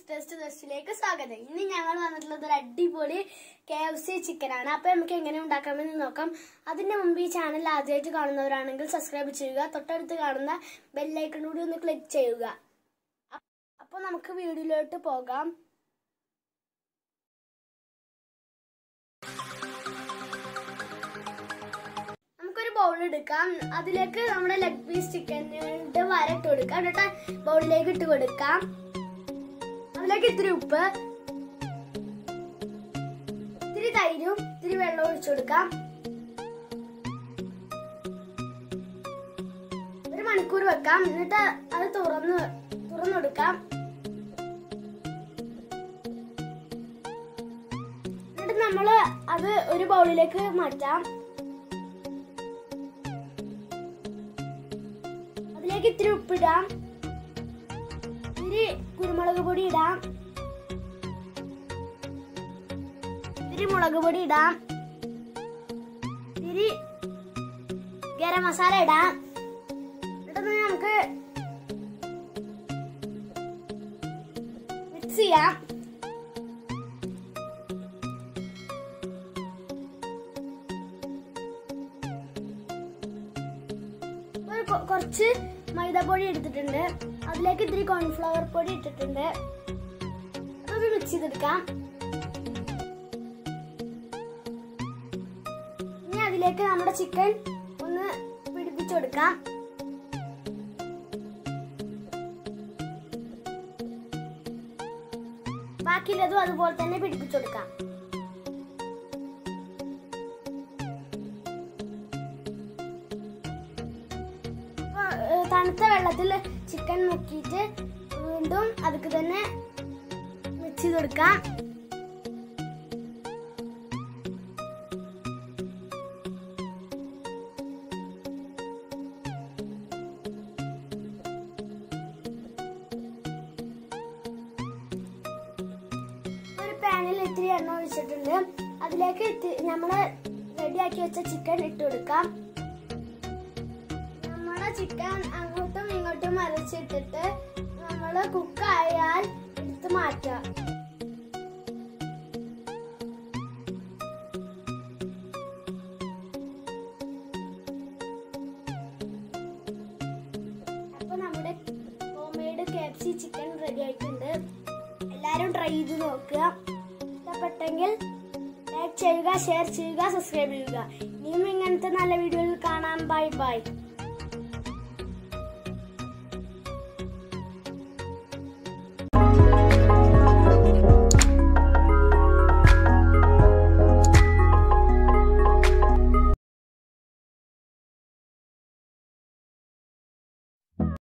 taste ടെസ്റ്റിലേക്ക് സ്വാഗതം ഇന്ന് ഞങ്ങൾ വന്നിട്ടുള്ളത് ഒരു അടിപൊളി കെ എഫ് സി ചിക്കനാണ് അപ്പൊ നമുക്ക് എങ്ങനെ ഉണ്ടാക്കാമെന്ന് നോക്കാം അതിന്റെ മുമ്പ് ഈ ചാനൽ ആദ്യമായിട്ട് കാണുന്നവരാണെങ്കിൽ സബ്സ്ക്രൈബ് ചെയ്യുക തൊട്ടടുത്ത് കാണുന്ന ബെല്ലൈക്കൺ കൂടി ഒന്ന് ക്ലിക്ക് ചെയ്യുക അപ്പൊ നമുക്ക് വീഡിയോയിലോട്ട് പോകാം നമുക്കൊരു ബൗൾ എടുക്കാം അതിലേക്ക് നമ്മുടെ ലെഗ് പീസ് ചിക്കനിട്ട് വരട്ട് കൊടുക്കാം എന്നിട്ട് ബൗളിലേക്ക് ഇട്ട് കൊടുക്കാം അതിലേക്ക് ഇത്തിരി ഉപ്പ് ഇത്തിരി തൈരും ഇത്തിരി വെള്ളം ഒഴിച്ചു കൊടുക്കാം ഒരു മണിക്കൂർ വെക്കാം എന്നിട്ട് അത് തുറന്ന് തുറന്നു കൊടുക്കാം എന്നിട്ട് നമ്മള് അത് ഒരു ബൗളിലേക്ക് മാറ്റാം അതിലേക്ക് ഇത്തിരി ഉപ്പിടാം ഇത്തിരി കുരുമുളക് പൊടി ഇടാം ഇത്തിരി മുളക് പൊടി ഇടാം ഇത്തിരി ഗരം മസാല ഇടാം എന്നിട്ടൊന്ന് നമുക്ക് മിക്സ് ചെയ്യാം ഒരു കൊ- കുറച്ച് മൈദാപ്പൊടി എടുത്തിട്ടുണ്ട് അതിലേക്ക് ഇത്തിരി കോൺഫ്ലവർ പൊടി ഇട്ടിട്ടുണ്ട് അതൊന്ന് മിക്സ് ചെയ്തെടുക്കാം ഇനി അതിലേക്ക് നമ്മുടെ ചിക്കൻ ഒന്ന് പിടിപ്പിച്ചു കൊടുക്കാം ബാക്കിയുള്ളതും അതുപോലെ തന്നെ പിടിപ്പിച്ചു കൊടുക്കാം അപ്പൊ, ഏഹ്, തണുത്ത വെള്ളത്തിൽ ചിക്കൻ മുക്കിയിട്ട് വീണ്ടും അതിക്ക് തന്നെ മിക്സ് ചെയ്ത് കൊടുക്കാം ഒരു പാനിൽ ഇത്തിരി എണ്ണ ഒഴിച്ചിട്ടുണ്ട് അതിലേക്ക് നമ്മൾ റെഡിയാക്കി വെച്ച ചിക്കൻ ഇട്ട് കൊടുക്കാം നമ്മളെ ചിക്കൻ അങ്ങോട്ടും ഇങ്ങോട്ടും മറിച്ചിട്ടിട്ട് നമ്മള് കുക്കായാൽ എടുത്ത് മാറ്റാം അപ്പൊ നമ്മുടെ ഹോം മെയ്ഡ് കേപ്സി ചിക്കൻ റെഡി ആയിട്ടുണ്ട് എല്ലാരും ട്രൈ ചെയ്ത് നോക്കുക ഇഷ്ടപ്പെട്ടെങ്കിൽ ലൈക്ക് ചെയ്യുക ഷെയർ ചെയ്യുക സബ്സ്ക്രൈബ് ചെയ്യുക ഇനിയും ഇങ്ങനത്തെ നല്ല വീഡിയോയിൽ കാണാം ബൈ ബൈ